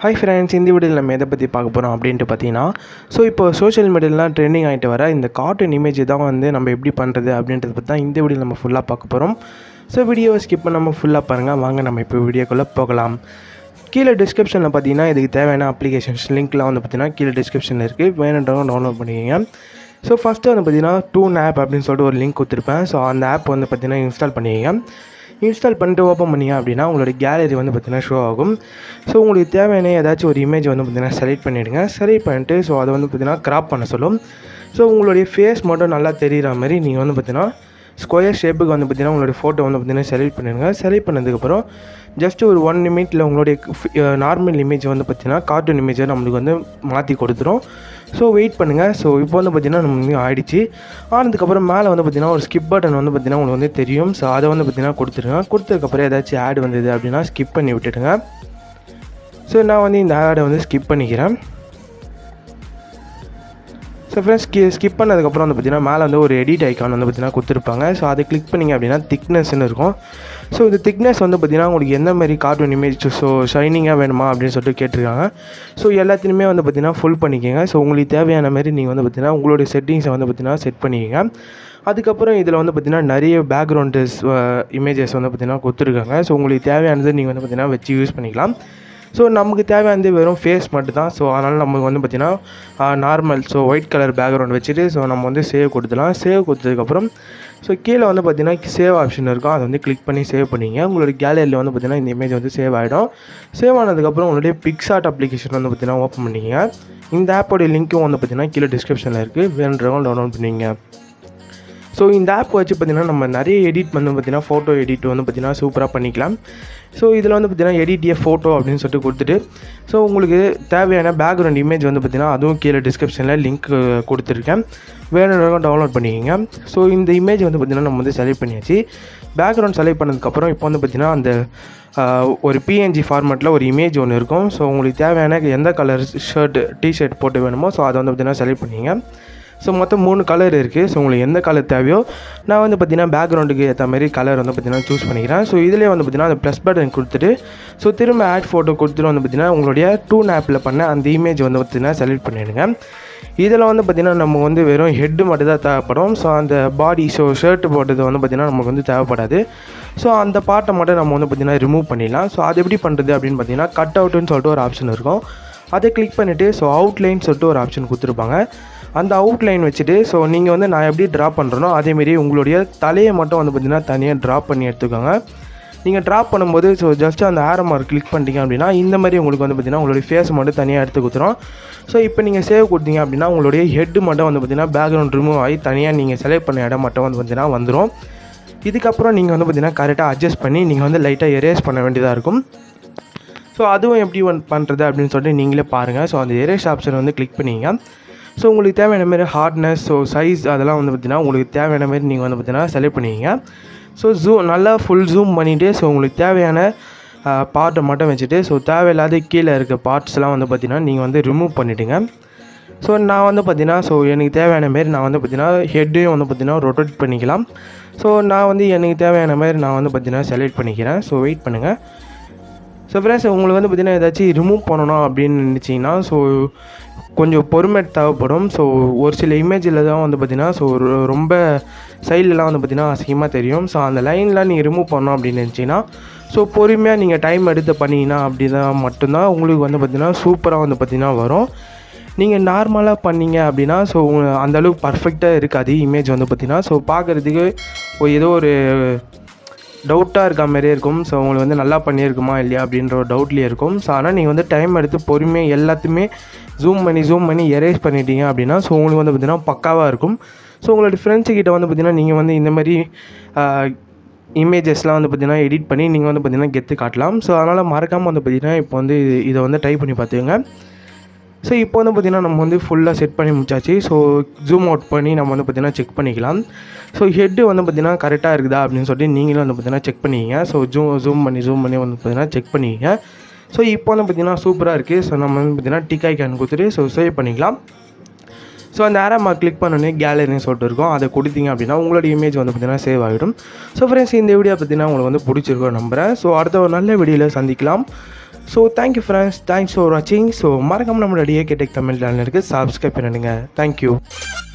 hi friends இந்த வீடியோவில் நம்ம எதை பற்றி பார்க்க போகிறோம் அப்படின்ட்டு பார்த்தீங்கன்னா ஸோ இப்போ சோஷியல் மீடியாலாம் ட்ரெண்டிங் ஆகிட்டு வர இந்த கார்ட்டூன் இமேஜ் தான் வந்து நம்ம எப்படி பண்ணுறது அப்படின்றத பற்றி தான் இந்த வீடியோவில் நம்ம ஃபுல்லாக பார்க்க போகிறோம் ஸோ வீடியோவை ஸ்கிப் பண்ணாமல் ஃபுல்லாக பாருங்கள் வாங்க நம்ம இப்போ வீடியோக்குள்ளே போகலாம் கீழே டிஸ்கிரிப்ஷனில் பார்த்தீங்கன்னா இதுக்கு தேவையான அப்ளிகேஷன்ஸ் லிங்க்லாம் வந்து பார்த்தீங்கன்னா கீழே டிஸ்கிரிப்ஷனில் இருக்குது வேணுன்றவங்க டவுன்லோட் பண்ணிக்கோங்க ஸோ ஃபஸ்ட்டு வந்து பார்த்தீங்கன்னா டூன் ஆப் அப்படின்னு சொல்லிட்டு ஒரு லிங்க் கொடுத்துருப்பேன் ஸோ அந்த ஆப் வந்து பார்த்தீங்கன்னா இன்ஸ்டால் பண்ணிக்கோங்க இன்ஸ்டால் பண்ணிட்டு ஓப்பன் பண்ணிங்க அப்படின்னா உங்களோட கேலரி வந்து பார்த்தீங்கன்னா ஷோ ஆகும் ஸோ உங்களுக்கு தேவையான ஏதாச்சும் ஒரு இமேஜ் வந்து பார்த்தீங்கன்னா செலக்ட் பண்ணிவிடுங்க செலக்ட் பண்ணிட்டு ஸோ அதை வந்து பார்த்தீங்கன்னா கிராப் பண்ண சொல்லும் ஸோ உங்களுடைய ஃபேஸ் மட்டும் நல்லா தெரிகிற மாதிரி நீங்கள் வந்து பார்த்தீங்கன்னா ஸ்கொயர் ஷேப்புக்கு வந்து பார்த்தீங்கன்னா உங்களுடைய ஃபோட்டோ வந்து பார்த்தீங்கன்னா செலக்ட் பண்ணிடுங்க செலக்ட் பண்ணதுக்கப்புறம் ஜஸ்ட் ஒரு ஒன் நிமிட்டில் உங்களுடைய நார்மல் இமேஜ் வந்து பார்த்தீங்கன்னா கார்ட்டூன் இமேஜை நம்மளுக்கு வந்து மாற்றி கொடுத்துரும் ஸோ வெயிட் பண்ணுங்கள் ஸோ இப்போ வந்து பார்த்தீங்கன்னா நம்ம ஆயிடுச்சு ஆனதுக்கப்புறம் மேலே வந்து பார்த்தீங்கன்னா ஒரு ஸ்கிப் பட்டன் வந்து பார்த்தீங்கன்னா உங்களுக்கு வந்து தெரியும் ஸோ அதை வந்து பார்த்தீங்கன்னா கொடுத்துருங்க கொடுத்ததுக்கப்புறம் ஏதாச்சும் ஆட் வந்தது அப்படின்னா ஸ்கிப் பண்ணி விட்டுடுங்க ஸோ நான் வந்து இந்த ஆடை வந்து ஸ்கிப் பண்ணிக்கிறேன் ஸோ ஃப்ரெண்ட்ஸ் ஸ்கி ஸ்கிப் பண்ணதுக்கப்புறம் வந்து பார்த்தீங்கன்னா மேலே வந்து ஒரு எடிட் ஐக்கான் வந்து பார்த்தீங்கன்னா கொடுத்துருப்பாங்க ஸோ அதை கிளிக் பண்ணிங்க அப்படின்னா திக்னஸ்ன்னு இருக்கும் ஸோ இந்த திக்னஸ் வந்து பார்த்தீங்கன்னா உங்களுக்கு எந்த மாதிரி கார்ட்டூன் இமேஜ் ஸோ ஷைனிங்காக வேணுமா அப்படின்னு சொல்லிட்டு கேட்டிருக்காங்க ஸோ எல்லாத்தையுமே வந்து பார்த்தீங்கன்னா ஃபுல் பண்ணிக்கோங்க ஸோ உங்களுக்கு தேவையான மாதிரி நீங்கள் வந்து பார்த்தீங்கன்னா உங்களுடைய செட்டிங்ஸை வந்து பார்த்தீங்கன்னா செட் பண்ணிக்கோங்க அதுக்கப்புறம் இதில் வந்து பார்த்தீங்கன்னா நிறைய பேக்ரவுண்டஸ் இமேஜஸ் வந்து பார்த்தீங்கன்னா கொடுத்துருக்காங்க ஸோ உங்களுக்கு தேவையானது நீங்கள் வந்து பார்த்தீங்கன்னா வச்சு யூஸ் பண்ணிக்கலாம் ஸோ நமக்கு தேவையானது வெறும் ஃபேஸ் மட்டும் தான் ஸோ அதனால் நமக்கு வந்து பார்த்திங்கன்னா normal so white colour background வச்சுட்டு ஸோ நம்ம வந்து சேவ் கொடுத்துலாம் சேவ் கொடுத்ததுக்கப்புறம் ஸோ கீழே வந்து பார்த்திங்கன்னா சேவ் ஆப்ஷன் இருக்கும் அதை வந்து கிளிக் பண்ணி சேவ் பண்ணிங்க உங்களுடைய கேலரியில் வந்து பார்த்திங்கன்னா இந்த இமேஜ் வந்து சேவ் ஆகிடும் சேவ் ஆனதுக்கப்புறம் உங்களுடைய பிக்ஸார்ட் அப்ளிகேஷன் வந்து பார்த்திங்கன்னா ஓப்பன் பண்ணிங்க இந்த ஆப்போடைய லிங்க்கும் வந்து பார்த்திங்கன்னா கீழே டிஸ்கிரிப்ஷனில் இருக்குது வேணுன்றவங்க டவுன்லோட் பண்ணிங்க ஸோ இந்த ஆப் வச்சு பார்த்திங்கன்னா நம்ம நிறைய எடிட் வந்து பார்த்திங்கன்னா ஃபோட்டோ எடிட் வந்து பார்த்திங்கன்னா சூப்பராக பண்ணிக்கலாம் ஸோ இதில் வந்து பார்த்திங்கன்னா எடிட் ஏ ஃபோட்டோ அப்படின்னு சொல்லிட்டு கொடுத்துட்டு ஸோ உங்களுக்கு தேவையான பேக்ரவுண்ட் இமேஜ் வந்து பார்த்திங்கன்னா அதுவும் கீழே டிஸ்கிரிப்ஷனில் லிங்க் கொடுத்துருக்கேன் வேணுன்றவங்க டவுன்லோட் பண்ணிக்கோங்க ஸோ இந்த இமேஜ் வந்து பார்த்திங்கன்னா நம்ம வந்து செலக்ட் பண்ணியாச்சு பேக்ரவுண்ட் செலக்ட் பண்ணதுக்கப்புறம் இப்போ வந்து பார்த்திங்கன்னா அந்த ஒரு பிஎன்ஜி ஃபார்மேட்டில் ஒரு இமேஜ் ஒன்று இருக்கும் ஸோ உங்களுக்கு தேவையான எந்த கலர் ஷர்ட் டிஷர்ட் போட்டு வேணுமோ ஸோ அதை வந்து பார்த்திங்கன்னா செலக்ட் பண்ணிங்க ஸோ மொத்தம் மூணு கலர் இருக்குது ஸோ உங்களுக்கு எந்த கலர் தேவையோ நான் வந்து பார்த்திங்கன்னா பேக்ரவுண்டுக்கு ஏற்ற மாதிரி கலர் வந்து பார்த்திங்கன்னா சூஸ் பண்ணிக்கிறேன் ஸோ இதிலே வந்து பார்த்திங்கன்னா அந்த ப்ளஸ் பட்டன் கொடுத்துட்டு ஸோ திரும்ப ஆட் ஃபோட்டோ கொடுத்துட்டு வந்து பார்த்திங்கன்னா உங்களுடைய டூன் ஆப்பில் பண்ண அந்த இமேஜ் வந்து பார்த்திங்கன்னா செலக்ட் பண்ணிவிடுங்க இதில் வந்து பார்த்திங்கன்னா நம்ம வந்து வெறும் ஹெட்டு மட்டும் தான் தேவைப்படும் ஸோ அந்த பாடி ஸோ ஷர்ட் போட்டது வந்து பார்த்திங்கன்னா நமக்கு வந்து தேவைப்படாது ஸோ அந்த பாட்டை மட்டும் நம்ம வந்து பார்த்திங்கன்னா ரிமூவ் பண்ணிடலாம் ஸோ அது எப்படி பண்ணுறது அப்படின்னு பார்த்திங்கன்னா கட் அவுட்டுன்னு சொல்லிட்டு ஒரு ஆப்ஷன் இருக்கும் அதை கிளிக் பண்ணிவிட்டு ஸோ அவுட்லைன் சொல்லிட்டு ஒரு ஆப்ஷன் கொடுத்துருப்பாங்க அந்த அவுட்லைன் வச்சுட்டு ஸோ நீங்கள் வந்து நான் எப்படி ட்ரா பண்ணுறனோ அதேமாரி உங்களுடைய தலையை மட்டும் வந்து பார்த்திங்கன்னா தனியாக ட்ரா பண்ணி எடுத்துக்கோங்க நீங்கள் ட்ரா பண்ணும்போது ஸோ ஜஸ்ட் அந்த ஆரோ மார்க் கிளிக் பண்ணிட்டீங்க அப்படின்னா இந்த மாதிரி உங்களுக்கு வந்து பார்த்திங்கன்னா உங்களுடைய ஃபேஸ் மட்டும் தனியாக எடுத்து கொடுத்துரும் ஸோ இப்போ நீங்கள் சேவ் கொடுத்தீங்க அப்படின்னா உங்களுடைய ஹெட்டு மட்டும் வந்து பார்த்திங்கன்னா பேக்ரவுண்ட் ரிமூவ் ஆகி தனியாக நீங்கள் செலக்ட் பண்ண இடம் மட்டும் வந்து பார்த்திங்கன்னா வந்துடும் இதுக்கப்புறம் நீங்கள் வந்து பார்த்திங்கன்னா கரெக்டாக அட்ஜஸ்ட் பண்ணி நீங்கள் வந்து லைட்டாக எரேஸ் பண்ண வேண்டியதாக இருக்கும் ஸோ அதுவும் எப்படி ஒன் பண்ணுறது அப்படின்னு சொல்லிட்டு நீங்களே பாருங்கள் ஸோ அந்த எரேஸ் ஆப்ஷன் வந்து கிளிக் பண்ணிங்க ஸோ உங்களுக்கு தேவையான மாதிரி ஹார்ட்னஸ் ஸோ சைஸ் அதெல்லாம் வந்து பார்த்திங்கன்னா உங்களுக்கு தேவையான மாதிரி நீங்கள் வந்து பார்த்திங்கன்னா செலக்ட் பண்ணிக்கிங்க ஸோ ஜூம் நல்லா ஃபுல் ஜூம் பண்ணிவிட்டு ஸோ உங்களுக்கு தேவையான பார்ட்டை மட்டும் வச்சுட்டு ஸோ தேவையில்லாத கீழே இருக்க பார்ட்ஸ்லாம் வந்து பார்த்திங்கன்னா நீங்கள் வந்து ரிமூவ் பண்ணிவிடுங்க ஸோ நான் வந்து பார்த்திங்கன்னா ஸோ எனக்கு தேவையான மாரி நான் வந்து பார்த்திங்கன்னா ஹெட்டையும் வந்து பார்த்திங்கன்னா ரொட்டேட் பண்ணிக்கலாம் ஸோ நான் வந்து எனக்கு தேவையான மாதிரி நான் வந்து பார்த்திங்கன்னா செலக்ட் பண்ணிக்கிறேன் ஸோ வெயிட் பண்ணுங்கள் ஸோ ஃப்ரெண்ட்ஸ் உங்களுக்கு வந்து பார்த்திங்கன்னா ஏதாச்சும் ரிமூவ் பண்ணணும் அப்படின்னு நினச்சிங்கன்னா ஸோ கொஞ்சம் பொறுமை தேவைப்படும் ஸோ ஒரு சில இமேஜில் தான் வந்து பார்த்திங்கன்னா ஸோ ரொம்ப சைட்லலாம் வந்து பார்த்திங்கன்னா அசிங்கமாக தெரியும் ஸோ அந்த லைன்லாம் நீங்கள் ரிமூவ் பண்ணோம் அப்படின்னு நினச்சிங்கன்னா ஸோ பொறுமையாக நீங்கள் டைம் எடுத்து பண்ணிங்கன்னா அப்படி தான் மட்டும்தான் உங்களுக்கு வந்து பார்த்திங்கன்னா சூப்பராக வந்து பார்த்திங்கன்னா வரும் நீங்கள் நார்மலாக பண்ணீங்க அப்படின்னா ஸோ அந்தளவுக்கு பர்ஃபெக்டாக இருக்காது இமேஜ் வந்து பார்த்திங்கன்னா ஸோ பார்க்குறதுக்கு ஏதோ ஒரு டவுட்டாக இருக்க மாதிரியே இருக்கும் ஸோ உங்களுக்கு வந்து நல்லா பண்ணியிருக்குமா இல்லையா அப்படின்ற ஒரு டவுட்லேயே இருக்கும் ஸோ ஆனால் நீங்கள் வந்து டைம் எடுத்து பொறுமையாக எல்லாத்தையுமே ஜூம் பண்ணி ஜூம் பண்ணி எரேஸ் பண்ணிட்டீங்க அப்படின்னா ஸோ உங்களுக்கு வந்து பார்த்திங்கன்னா பக்காவாக இருக்கும் ஸோ உங்களோட ஃப்ரெண்ட்ஸுக்கிட்ட வந்து பார்த்திங்கன்னா நீங்கள் வந்து இந்த மாதிரி இமேஜஸ்லாம் வந்து பார்த்திங்கன்னா எடிட் பண்ணி நீங்கள் வந்து பார்த்திங்கன்னா கெத்து காட்டலாம் ஸோ அதனால் மறக்காமல் வந்து பார்த்திங்கன்னா இப்போ வந்து இதை வந்து ட்ரை பண்ணி பார்த்துக்கோங்க ஸோ இப்போ வந்து பார்த்திங்கன்னா நம்ம வந்து ஃபுல்லாக செட் பண்ணி முடிச்சாச்சு ஸோ ஜூம் அவுட் பண்ணி நம்ம வந்து பார்த்திங்கன்னா செக் பண்ணிக்கலாம் ஸோ ஹெட்டு வந்து பார்த்திங்கன்னா கரெக்டாக இருக்குதா அப்படின்னு சொல்லிட்டு நீங்களும் வந்து பார்த்திங்கன்னா செக் பண்ணிக்கிங்க ஸோ ஜூம் ஜூம் பண்ணி ஜூம் பண்ணி வந்து பார்த்திங்கன்னா செக் பண்ணிக்கிங்க ஸோ இப்போ வந்து பார்த்திங்கன்னா சூப்பராக இருக்குது ஸோ நம்ம வந்து பார்த்திங்கன்னா டிக் ஐக்கான் கொடுத்துட்டு ஸோ சேவ் பண்ணிக்கலாம் ஸோ அந்த ஆரோ மார்க் கிளிக் பண்ணோன்னே கேலரின்னு சொல்லிட்டு இருக்கும் அதை கொடுத்தீங்க அப்படின்னா உங்களோட இமேஜ் வந்து பார்த்திங்கன்னா சேவ் ஆகிடும் ஸோ ஃப்ரெண்ட்ஸ் இந்த வீடியோ பார்த்தீங்கன்னா உங்களுக்கு வந்து பிடிச்சிருக்கோம் நம்புகிறேன் ஸோ அடுத்த ஒரு நல்ல வீடியோவில் சந்திக்கலாம் so thank you friends thanks for வாட்சிங் ஸோ மறக்காமல் நம்மளோட டிஏகே டெக் தமிழ் சேனலுக்கு சப்ஸ்கிரைப் பண்ணிடுங்க தேங்க்யூ